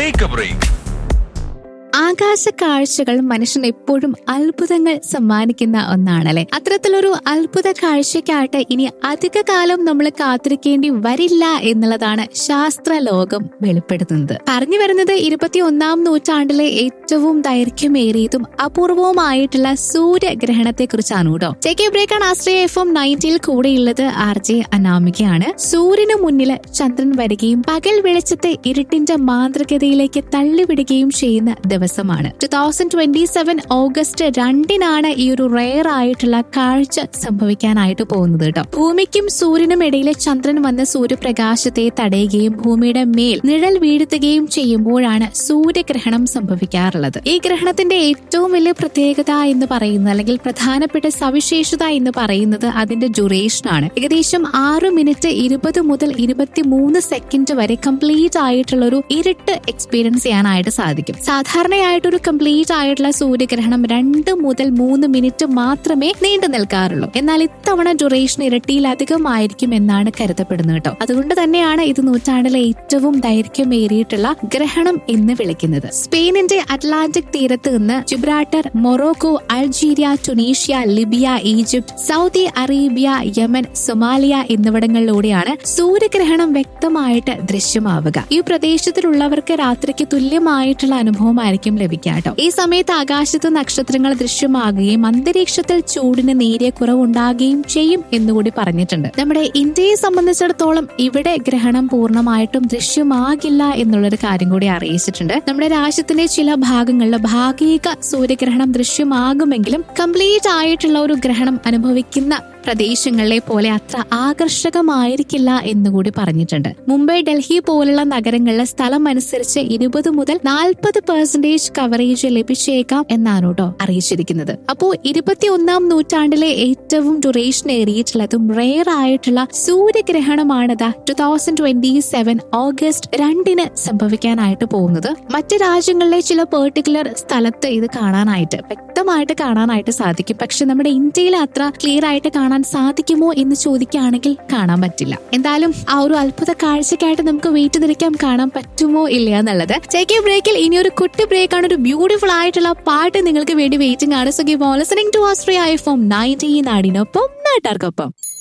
take A break ആകാശ കാഴ്ചകൾ മനുഷ്യന് എപ്പോഴും അത്ഭുതങ്ങൾ സമ്മാനിക്കുന്ന ഒന്നാണല്ലേ അത്തരത്തിലൊരു അത്ഭുത കാഴ്ചയ്ക്കായിട്ട് ഇനി അധിക കാലം നമ്മൾ കാത്തിരിക്കേണ്ടി വരില്ല എന്നുള്ളതാണ് ശാസ്ത്ര ലോകം വെളിപ്പെടുത്തുന്നത് പറഞ്ഞു വരുന്നത് ഇരുപത്തിയൊന്നാം നൂറ്റാണ്ടിലെ ഏറ്റവും ദൈർഘ്യമേറിയതും അപൂർവവുമായിട്ടുള്ള സൂര്യഗ്രഹണത്തെ കുറിച്ചാണ് കേട്ടോ ചെക്ക് ബ്രേക്കാണ് ആശ്രയ എഫ് എം നയൻറ്റിയിൽ കൂടെയുള്ളത് ആർ ജെ അനാമികയാണ് സൂര്യന് മുന്നില് ചന്ദ്രൻ വരികയും പകൽ വെളിച്ചത്തെ ഇരുട്ടിന്റെ മാന്ത്രികതയിലേക്ക് തള്ളിവിടുകയും ചെയ്യുന്ന ദിവസമാണ് two thousand twenty seven August രണ്ടിനാണ് ഈ ഒരു റെയർ ആയിട്ടുള്ള കാഴ്ച സംഭവിക്കാനായിട്ട് പോകുന്നത് കേട്ടോ ഭൂമിക്കും സൂര്യനും ഇടയിലെ ചന്ദ്രൻ വന്ന് സൂര്യപ്രകാശത്തെ തടയുകയും ഭൂമിയുടെ മേൽ നിഴൽ വീഴ്ത്തുകയും ചെയ്യുമ്പോഴാണ് സൂര്യഗ്രഹണം സംഭവിക്കാറുള്ളത് ഈ ഗ്രഹണത്തിന്റെ ഏറ്റവും വലിയ പ്രത്യേകത എന്ന് പറയുന്നത് അല്ലെങ്കിൽ പ്രധാനപ്പെട്ട സവിശേഷത എന്ന് പറയുന്നത് അതിന്റെ ഡ്യൂറേഷൻ ആണ് ഏകദേശം ആറ് മിനിറ്റ് ഇരുപത് മുതൽ ഇരുപത്തിമൂന്ന് സെക്കൻഡ് വരെ കംപ്ലീറ്റ് ആയിട്ടുള്ള ഒരു ഇരുട്ട് എക്സ്പീരിയൻസ് ചെയ്യാനായിട്ട് സാധിക്കും സാധാരണയായിട്ട് ഒരു കംപ്ലീറ്റ് ആയിട്ടുള്ള സൂര്യഗ്രഹണം രണ്ട് മുതൽ മൂന്ന് മിനിറ്റ് മാത്രമേ നീണ്ടു നിൽക്കാറുള്ളൂ എന്നാൽ ഇത്തവണ ഡ്യൂറേഷൻ ഇരട്ടിയിലധികമായിരിക്കും എന്നാണ് കരുതപ്പെടുന്നത് കേട്ടോ അതുകൊണ്ട് തന്നെയാണ് ഇത് നൂറ്റാണ്ടിലെ ഏറ്റവും ദൈർഘ്യമേറിയിട്ടുള്ള ഗ്രഹണം എന്ന് വിളിക്കുന്നത് സ്പെയിനിന്റെ അറ്റ്ലാന്റിക് തീരത്ത് നിന്ന് Gibraltar Morocco Algeria Tunisia Libya Egypt Saudi Arabia Yemen Somalia എന്നിവിടങ്ങളിലൂടെയാണ് സൂര്യഗ്രഹണം വ്യക്തമായിട്ട് ദൃശ്യമാവുക ഈ പ്രദേശത്തിലുള്ളവർക്ക് രാത്രിക്ക് തുല്യമായിട്ടുള്ള അനുഭവമായിരിക്കും ലഭിക്കുക കേട്ടോ ഈ സമയത്ത് ആകാശത്ത് നക്ഷത്രങ്ങൾ ദൃശ്യമാകുകയും അന്തരീക്ഷത്തിൽ ചൂടിന് നേരിയ കുറവുണ്ടാകുകയും ചെയ്യും എന്നുകൂടി പറഞ്ഞിട്ടുണ്ട് നമ്മുടെ ഇന്ത്യയെ സംബന്ധിച്ചിടത്തോളം ഇവിടെ ഗ്രഹണം പൂർണ്ണമായിട്ടും ദൃശ്യമാകില്ല എന്നുള്ളൊരു കാര്യം കൂടി അറിയിച്ചിട്ടുണ്ട് നമ്മുടെ രാജ്യത്തിന്റെ ചില ഭാഗങ്ങളിൽ ഭാഗിക സൂര്യഗ്രഹണം ദൃശ്യമാകുമെങ്കിലും കംപ്ലീറ്റ് ആയിട്ടുള്ള ഒരു ഗ്രഹണം അനുഭവിക്കുന്ന പ്രദേശങ്ങളിലെ പോലെ അത്ര ആകർഷകമായിരിക്കില്ല എന്നുകൂടി പറഞ്ഞിട്ടുണ്ട് മുംബൈ ഡൽഹി പോലുള്ള നഗരങ്ങളിൽ സ്ഥലം അനുസരിച്ച് ഇരുപത് മുതൽ നാൽപ്പത് പെർസെന്റേജ് കവറേജ് ലഭിച്ചേക്കാം എന്നാണ് കേട്ടോ അറിയിച്ചിരിക്കുന്നത് അപ്പോ ഇരുപത്തിയൊന്നാം നൂറ്റാണ്ടിലെ ഏറ്റവും ഡ്യൂറേഷൻ ഏറിയിട്ടുള്ളതും റെയർ ആയിട്ടുള്ള സൂര്യഗ്രഹണമാണിത് two thousand twenty seven August രണ്ടിന് സംഭവിക്കാനായിട്ട് പോകുന്നത് മറ്റ് രാജ്യങ്ങളിലെ ചില പെർട്ടിക്കുലർ സ്ഥലത്ത് ഇത് കാണാനായിട്ട് വ്യക്തമായിട്ട് കാണാനായിട്ട് സാധിക്കും പക്ഷെ നമ്മുടെ ഇന്ത്യയിൽ അത്ര ക്ലിയർ ആയിട്ട് കാണാൻ സാധിക്കുമോ എന്ന് ചോദിക്കുകയാണെങ്കിൽ കാണാൻ പറ്റില്ല എന്തായാലും ആ ഒരു അത്ഭുത കാഴ്ചക്കായിട്ട് നമുക്ക് വെയിറ്റ് നിൽക്കാൻ കാണാൻ പറ്റുമോ ഇല്ല എന്നുള്ളത് ചെക്ക് ബ്രേക്കിൽ ഇനി ഒരു കുട്ടി ബ്രേക്ക് ആണ് ഒരു ബ്യൂട്ടിഫുൾ ആയിട്ടുള്ള പാട്ട് നിങ്ങൾക്ക് വേണ്ടി വെയിറ്റിംഗ് ആണ് സോ ഗീവ് ലിസണിംഗ് ടു ആസ്ട്രിയ ഐ ഫോം നയൻറ്റീൻ നാടിനൊപ്പം നാട്ടാർക്കൊപ്പം